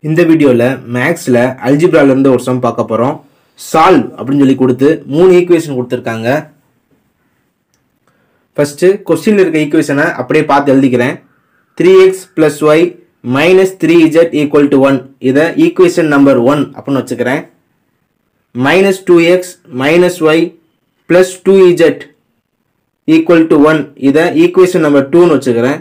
இந்த வீடியோவில் மேக்ஸில் இருந்து ஒரு சம் பார்க்க போகிறோம் சால்வ் அப்படின்னு சொல்லி கொடுத்து மூணு ஈக்குவேஷன் கொடுத்துருக்காங்க ஃபஸ்ட்டு கொஸ்டினில் இருக்க ஈக்குவேஷனை அப்படியே பார்த்து எழுதிக்கிறேன் three x plus y minus three z equal to one இதை ஈக்குவேஷன் நம்பர் ஒன் அப்படின்னு வச்சுக்கிறேன் minus two x minus y plus two z equal to one இதை ஈக்குவேஷன் நம்பர் டூன்னு வச்சுக்கிறேன்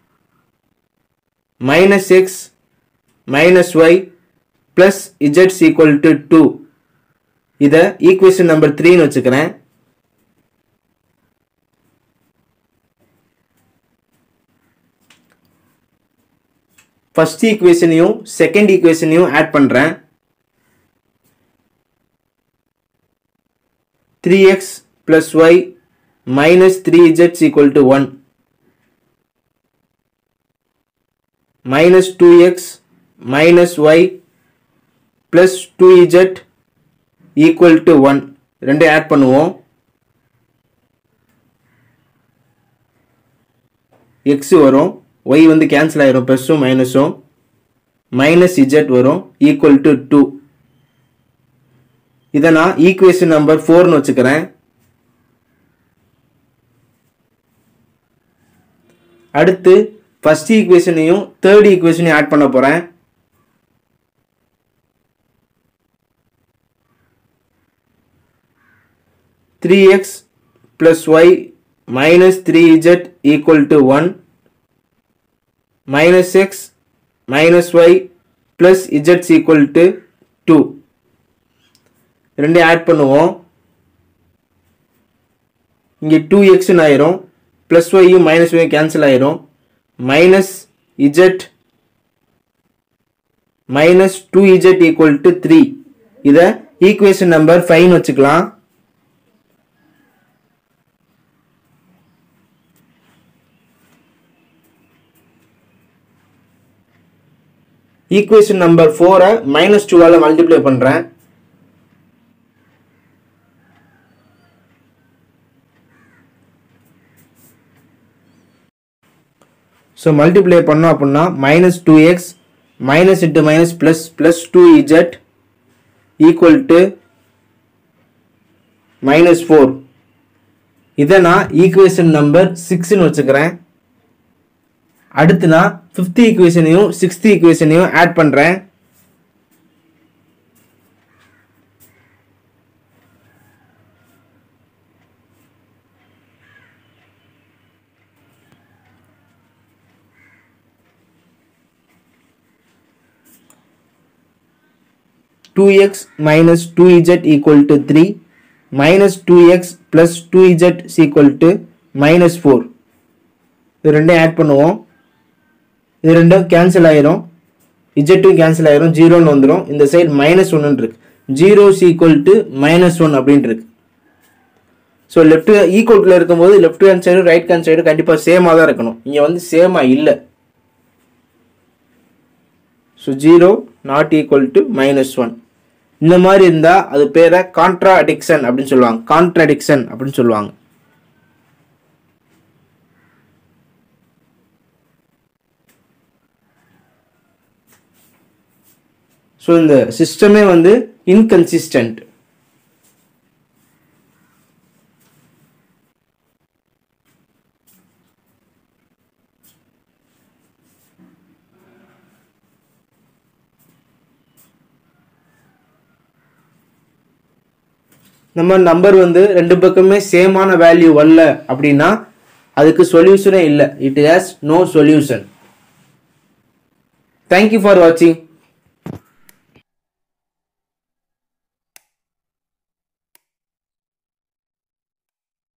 minus x minus y plus இஜட்ஸ் equal to two இதை equation number த்ரீன்னு வச்சுக்கிறேன் ஃபர்ஸ்ட் ஈக்குவேஷனையும் செகண்ட் ஈக்குவேஷனையும் ஆட் பண்ணுறேன் three x plus y minus three இஜட்ஸ் equal to one minus two x minus y plus two z equal to one ரெண்டையும் add பண்ணுவோம் எக்ஸ் வரும் ஒய் வந்து கேன்சல் ஆயிரும் ப்ளஸும் மைனஸும் மைனஸ் இஜட் வரும் ஈக்குவல் டு டூ இதை நான் ஈக்குவேஷன் நம்பர் ஃபோர்னு வச்சுக்கிறேன் அடுத்து ஃபர்ஸ்ட் ஈக்குவேஷனையும் தேர்ட் ஈக்குவேஷனையும் ஆட் பண்ண போகிறேன் three x plus y minus three z equal to one minus x minus y plus z equal to 2 ரெண்டையும் ஆட் பண்ணுவோம் இங்கே டூ எக்ஸ்னு ஆயிரும் ப்ளஸ் ஒய்யும் மைனஸ் ஒய் கேன்சல் ஆயிரும் minus z minus two z equal to three இதை equation number ஃபைவ்னு வச்சுக்கலாம் ஈக்குவேஷன் நம்பர் ஃபோரை மைனஸ் டூவால் மல்டிப்ளை பண்ணுறேன் ஸோ மல்டிப்ளை பண்ணோம் அப்படின்னா minus two x minus into minus plus plus two z equal to minus four இதை நான் ஈக்குவேஷன் நம்பர் சிக்ஸ்னு வச்சுக்கிறேன் அடுத்து நான் ஃபிஃப்த் ஈக்குவேஷனையும் சிக்ஸ்த் ஈக்குவேஷனையும் ஆட் பண்ணுறேன் two x minus two z equal to three minus two x plus two z equal to minus four இது ரெண்டையும் ஆட் பண்ணுவோம் இது ரெண்டும் கேன்சல் ஆயிரும் இஜெட்டும் கேன்சல் ஆயிரும் ஜீரோன்னு வந்துடும் இந்த சைடு மைனஸ் ஒன்னு இருக்கு zero equal to minus one அப்படின்ட்டு இருக்கு ஸோ லெஃப்ட் ஈக்குவல்ல இருக்கும்போது left hand side right hand side கண்டிப்பாக சேமாக தான் இருக்கணும் இங்கே வந்து சேமாக இல்லை so zero not equal to minus one இந்த மாதிரி இருந்தால் அது பேரை கான்ட்ரா அடிக்ஷன் அப்படின்னு சொல்லுவாங்க கான்ட்ரடிக்ஷன் அப்படின்னு சொல்லுவாங்க ஸோ இந்த சிஸ்டமே வந்து இன்கன்சிஸ்டன்ட் நம்ம நம்பர் வந்து ரெண்டு பக்கமே சேமான வேல்யூ வரல அப்படின்னா அதுக்கு சொல்யூஷனே இல்லை it has no solution thank you for வாட்சிங்